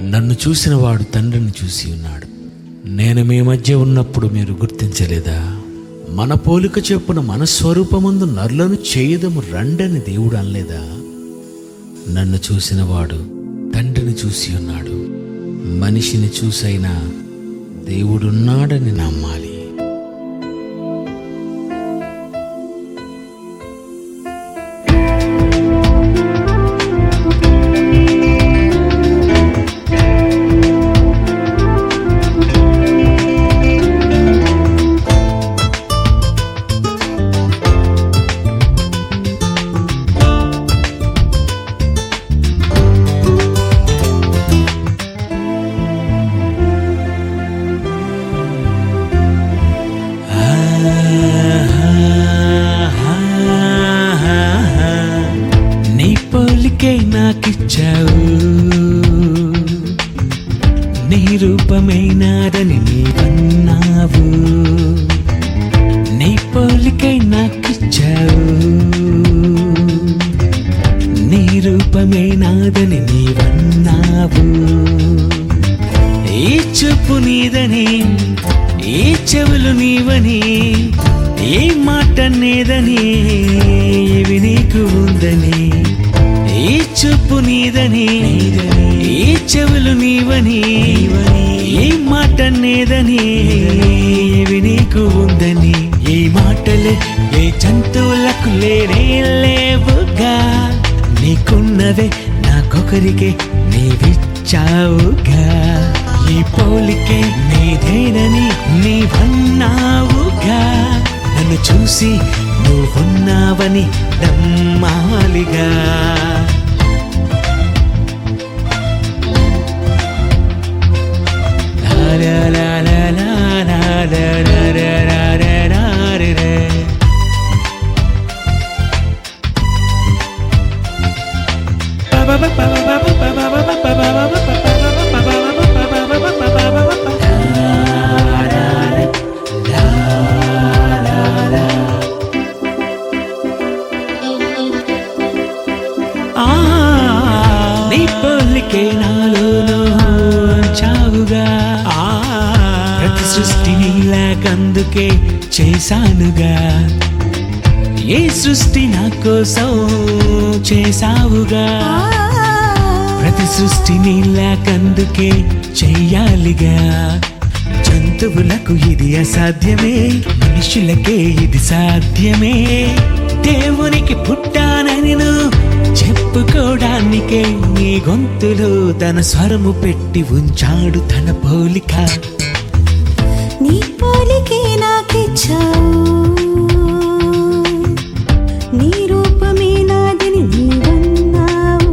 నన్ను చూసిన వాడు తండ్రిని చూసి ఉన్నాడు నేను మీ మధ్య ఉన్నప్పుడు మీరు గుర్తించలేదా మన పోలిక చెప్పున మన స్వరూపమందు నరులను చేయదము రండని దేవుడు అనలేదా నన్ను చూసిన వాడు తండ్రిని చూసి ఉన్నాడు మనిషిని చూసైనా దేవుడున్నాడని నమ్మాలి నీ పోలికే నాకిచ్చావు నీ రూపమే నాదని నీవన్నావు నీ పోలికే నాకిచ్చావు నీ రూపమే నాదని నీవన్నావు ఈ చూపు నీదని ఈ చెవులు నీవని ఈ మాట నీదని ఇవి నీకు ఉందని ఈ చూపు నీదని ఈ చెవులు నీవని ఈ మాట నీదని ఇవి నీకు ఉందని ఈ మాటలు ఏ జంతువులకు లేనే లేవుగా నీకున్నవే నాకొకరికే నీవిచ్చావుగా ఈ పోలికే నీదేనని నీవన్నావుగా నన్ను చూసి నువ్వున్నావని నమ్మాలిగా లా లా లా లా లా లా లా లా లా లా లా లా రే రే. ఆ, నీ పోలికే నాలోనూ చావుగా ఆ, ప్రతి సృష్టి నీలాకందుకే చేశానుగా ఏ సృష్టి నా కోసం చేసావుగా ప్రతి సృష్టి నీలాకందుకే చెయ్యాలిగా జంతువులకు ఇది అసాధ్యమే మనుషులకే ఇది సాధ్యమే దేవునికి పుట్టానని నువ్వు చెప్పుకోవడానికే నీ గొంతులో తన స్వరము పెట్టి ఉంచాడు తన పోలిక నీ పోలికే నాకిచ్చావు నీ రూపమే నాదని నీవన్నావు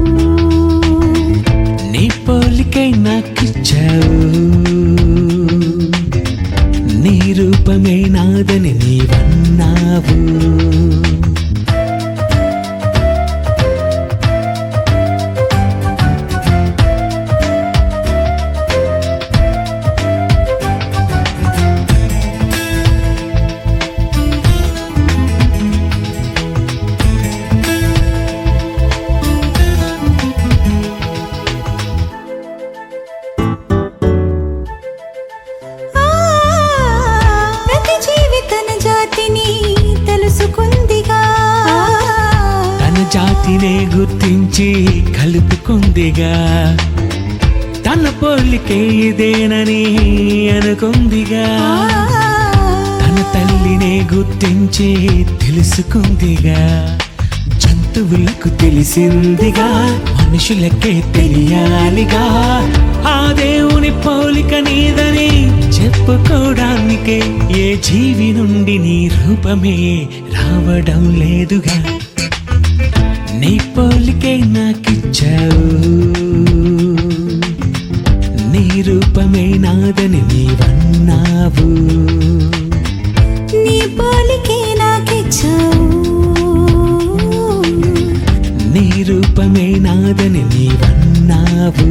నీ పోలికై నాకిచ్చావు నీ రూపమే నాదని నీవన్నావు ఆ, ప్రతి జీవి తన జాతిని తెలుసుకుందిగా తన జాతినే గుర్తించి కలుపుకుందిగా తన పోలికే ఇదేనని అనుకుందిగా తన తల్లినే గుర్తించి తెలుసుకుందిగా జంతువులకు తెలిసిందిగా మనుషులకే తెలియాలిగా ఆ దేవుని పోలిక నీదని చెప్పుకోవడానికే ఏ జీవి నుండి నీ రూపమే రావడం లేదుగా నీ పోలికే నాకిచ్చావు నీ రూపమే నాదని నీవన్నావు నీ పోలికే నాకిచ్చావు నీ రూపమే నాదని నీవన్నావు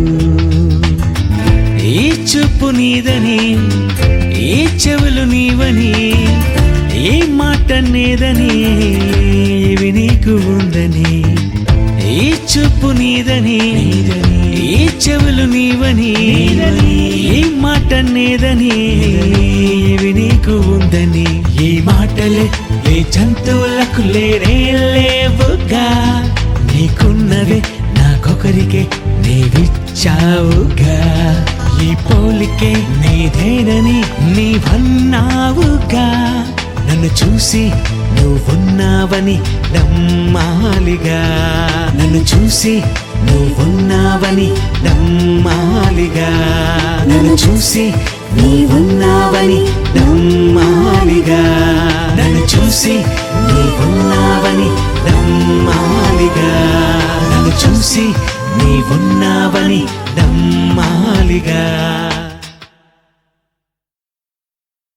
ఈ చూపు నీదని ఈ చెవులు నీవని ఈ మాట నీదని ఇవి నీకు ఉందని ఈ చూపు చూపు నీదని ఈ చెవులు నీవని ఈ మాట నీదని ఇవి నీకు ఉందని ఈ మాటలే ఏ జంతువులకు లేనే లేవుగా నీకున్నవే నాకొకరికే నీవిచ్చావుగా ఈ పోలికే నీదేనని నీవన్నావుగా నన్ను చూసి నువ్వున్నావని నమ్మాలిగా నన్ను చూసి నువ్వున్నావని నమ్మాలిగా నన్ను చూసి నీవున్నావని నమ్మాలిగా నన్ను చూసి నీవున్నావని నమ్మాలిగా నన్ను చూసి నీవున్నావని నమ్మాలిగా